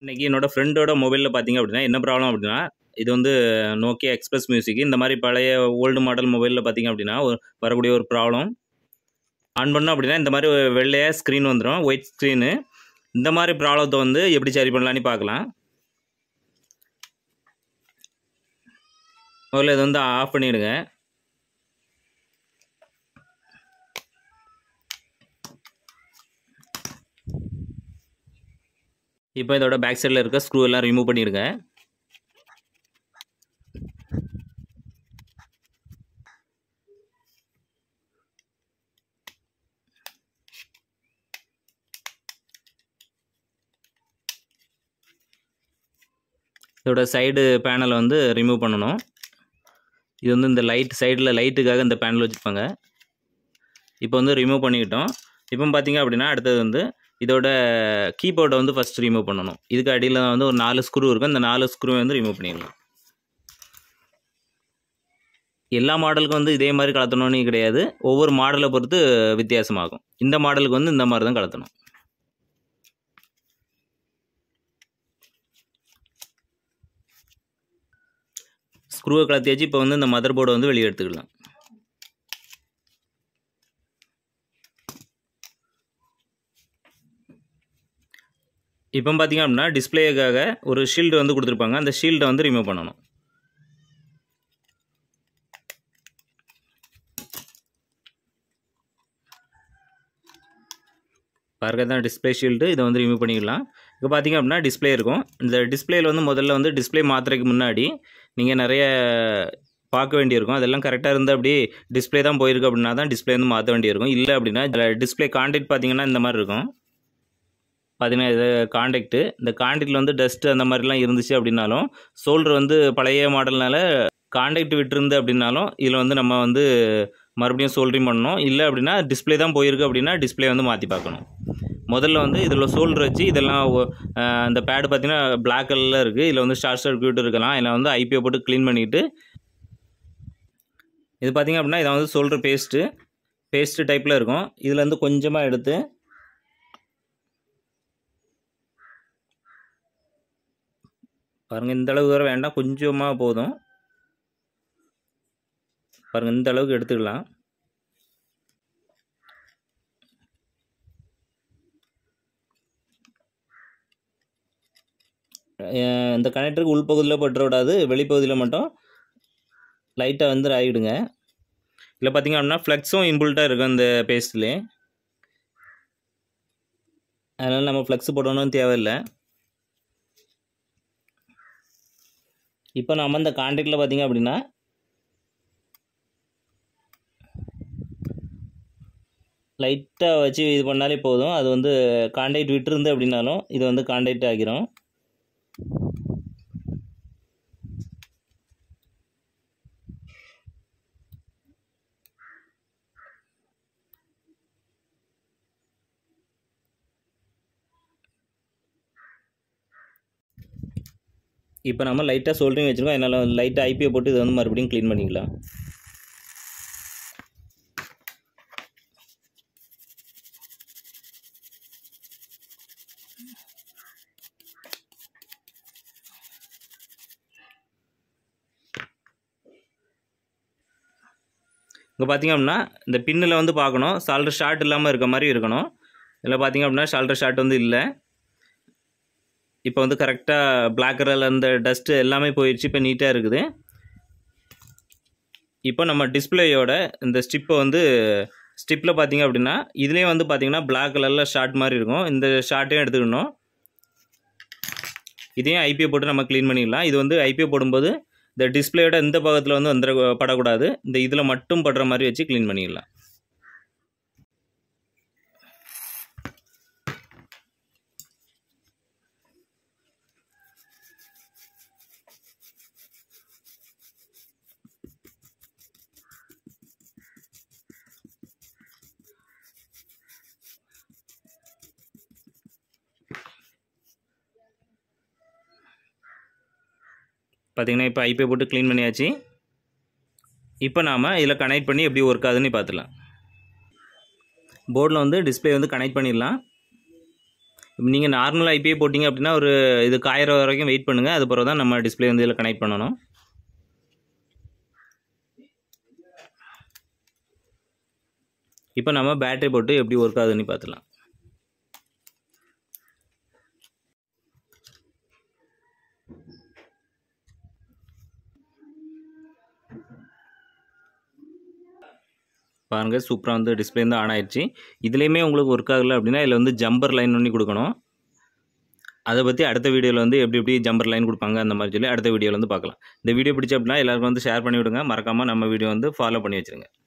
இன்னைக்கு என்னோட ஃப்ரெண்டோட மொபைலில் பார்த்தீங்க அப்படின்னா என்ன ப்ராப்ளம் அப்படின்னா இது வந்து நோக்கியா எக்ஸ்பிரஸ் மியூசிக் இந்த மாதிரி பழைய ஓல்டு மாடல் மொபைலில் பார்த்தீங்க அப்படின்னா ஒரு வரக்கூடிய ஒரு ப்ராப்ளம் ஆன் பண்ணோம் அப்படின்னா இந்த மாதிரி வெள்ளையாக ஸ்க்ரீன் வந்துடும் ஒயிட் ஸ்க்ரீனு இந்த மாதிரி ப்ராப்ளத்தை வந்து எப்படி சரி பண்ணலான்னு பார்க்கலாம் முதல்ல இதை வந்து ஆஃப் பண்ணிவிடுங்க இப்போ இதோட பேக் சைடில் இருக்க ஸ்க்ரூ எல்லாம் ரிமூவ் பண்ணிடுங்க இதோட சைடு பேனலை வந்து ரிமூவ் பண்ணணும் இது வந்து இந்த லைட் சைடில் லைட்டுக்காக இந்த பேனல் வச்சுருப்பாங்க இப்போ வந்து ரிமூவ் பண்ணிக்கிட்டோம் இப்போ பார்த்தீங்க அப்படின்னா அடுத்தது வந்து இதோட கீபோர்டை வந்து ஃபஸ்ட் ரிமூவ் பண்ணணும் இதுக்கு அடியில் வந்து ஒரு நாலு ஸ்க்ரூ இருக்கும் இந்த நாலு ஸ்க்ரூவை வந்து ரிமூவ் பண்ணிடலாம் எல்லா மாடலுக்கும் வந்து இதே மாதிரி கலத்தணும்னு கிடையாது ஒவ்வொரு மாடலை பொறுத்து வித்தியாசமாகும் இந்த மாடலுக்கு வந்து இந்த மாதிரி தான் கலத்தணும் ஸ்க்ரூவை கலத்தியாச்சு இப்போ வந்து இந்த மதர் போர்டை வந்து வெளியே எடுத்துக்கலாம் இப்போ பார்த்தீங்க அப்படின்னா டிஸ்பிளேக்காக ஒரு ஷீல்டு வந்து கொடுத்துருப்பாங்க அந்த ஷீல்டை வந்து ரிமூவ் பண்ணணும் பாருங்க தான் டிஸ்பிளே ஷீல்டு இதை வந்து ரிமூவ் பண்ணிக்கலாம் இப்போ பார்த்தீங்க அப்படின்னா டிஸ்பிளே இருக்கும் இந்த டிஸ்பிளேயில் வந்து முதல்ல வந்து டிஸ்பிளே மாற்றுறதுக்கு முன்னாடி நீங்கள் நிறைய பார்க்க வேண்டியிருக்கும் அதெல்லாம் கரெக்டாக இருந்து அப்படி டிஸ்பிளே தான் போயிருக்கு அப்படின்னா தான் டிஸ்பிளே வந்து மாற்ற வேண்டியிருக்கும் இல்லை அப்படின்னா டிஸ்பிளே கான்டாக்ட் பார்த்தீங்கன்னா இந்த மாதிரி இருக்கும் பார்த்தீங்கன்னா இது காண்டாக்ட்டு இந்த காண்டாக்டில் வந்து டஸ்ட் அந்த மாதிரிலாம் இருந்துச்சு அப்படின்னாலும் சோல்டர் வந்து பழைய மாடல்னால காண்டாக்ட் விட்டுருந்து அப்படின்னாலும் இதில் வந்து நம்ம வந்து மறுபடியும் சோல்டரிங் பண்ணணும் இல்லை அப்படின்னா டிஸ்பிளே தான் போயிருக்கு அப்படின்னா டிஸ்பிளே வந்து மாற்றி பார்க்கணும் முதல்ல வந்து இதில் சோல்டர் வச்சு இதெல்லாம் இந்த பேடு பார்த்தீங்கன்னா பிளாக் கலரில் இருக்குது இதில் வந்து ஷார்ட் சர்க்யூட் இருக்கலாம் இதில் வந்து ஐபிஓ போட்டு க்ளீன் பண்ணிவிட்டு இது பார்த்திங்க அப்படின்னா இதை வந்து சோல்டர் பேஸ்ட்டு பேஸ்ட்டு டைப்பில் இருக்கும் இதில் வந்து கொஞ்சமாக எடுத்து பாருங்கள் இந்த அளவுக்கு வர வேண்டாம் கொஞ்சமாக போதும் பாருங்கள் இந்த அளவுக்கு எடுத்துக்கலாம் இந்த கனெக்டருக்கு உள்பகுதியில் பட்டு விடாது வெளிப்பகுதியில் மட்டும் லைட்டாக வந்து ஆகிடுங்க இல்லை பார்த்திங்க அப்படின்னா ஃப்ளெக்ஸும் இன்புல்ட்டாக இருக்கும் இந்த பேஸ்ட்லேயே அதனால் நம்ம ஃப்ளெக்ஸ் போடணும்னு தேவையில்லை இப்போ நம்ம இந்த கான்டாக்டில் பார்த்திங்க அப்படின்னா லைட்டாக வச்சு இது பண்ணாலே போதும் அது வந்து கான்டாக்ட் விட்டுருந்து அப்படின்னாலும் இது வந்து கான்டாக்ட் ஆகிரும் இப்போ நம்ம லைட்டாக சோல்டரிங் வச்சுருக்கோம் அதனால் லைட்டாக ஐபியை போட்டு இதை வந்து மறுபடியும் க்ளீன் பண்ணிக்கலாம் இங்கே பார்த்திங்க அப்படின்னா இந்த பின்னில் வந்து பார்க்கணும் சால்டர் ஷார்ட் இல்லாமல் இருக்க மாதிரி இருக்கணும் இதில் பார்த்திங்க அப்படின்னா ஷால்டர் ஷார்ட் வந்து இல்லை இப்போ வந்து கரெக்டாக பிளாக் கலரில் அந்த டஸ்ட்டு எல்லாமே போயிடுச்சு இப்போ நீட்டாக இருக்குது இப்போ நம்ம டிஸ்பிளேயோட இந்த ஸ்டிப்பை வந்து ஸ்டிப்பில் பார்த்திங்க அப்படின்னா இதுலேயும் வந்து பார்த்திங்கன்னா பிளாக் கலரில் ஷார்ட் மாதிரி இருக்கும் இந்த ஷார்ட்டையும் எடுத்துக்கணும் இதையும் ஐபிஓ போட்டு நம்ம க்ளீன் பண்ணிடலாம் இது வந்து ஐபிஓ போடும்போது இந்த டிஸ்பிளேயோட இந்த பாகத்தில் வந்து வந்துட படக்கூடாது இந்த இதில் மட்டும் படுற மாதிரி வச்சு க்ளீன் பண்ணிடலாம் பார்த்திங்கன்னா இப்போ ஐபிஐ போட்டு க்ளீன் பண்ணியாச்சு இப்போ நாம் இதில் கனெக்ட் பண்ணி எப்படி ஒர்க் ஆகுதுன்னு பார்த்துலாம் போர்டில் வந்து டிஸ்பிளே வந்து கனெக்ட் பண்ணிடலாம் நீங்கள் நார்மல் ஐபிஐ போட்டிங்க அப்படின்னா ஒரு இது காயிற வரைக்கும் வெயிட் பண்ணுங்கள் அது பிறகு தான் நம்ம டிஸ்பிளே வந்து இதில் கனெக்ட் பண்ணணும் இப்போ நம்ம பேட்டரி போட்டு எப்படி ஒர்க் ஆகுதுன்னு பார்த்துலாம் பாருங்கள் சூப்பராக வந்து டிஸ்பிளே வந்து ஆன் ஆயிடுச்சு இதுலேயுமே உங்களுக்கு ஒர்க் ஆகலை அப்படின்னா இதில் வந்து ஜம்பர் லைன் பண்ணி கொடுக்கணும் அதை பற்றி அடுத்த வீடியோவில் வந்து எப்படி எப்படி ஜம்பர் லைன் கொடுப்பாங்க அந்த மாதிரி சொல்லி அடுத்த வீடியோவில் வந்து பார்க்கலாம் இந்த வீடியோ பிடிச்ச அப்படின்னா எல்லாருக்கும் வந்து ஷேர் பண்ணி விடுங்க மறக்காமல் நம்ம வீடியோ வந்து ஃபாலோ பண்ணி வச்சுருங்க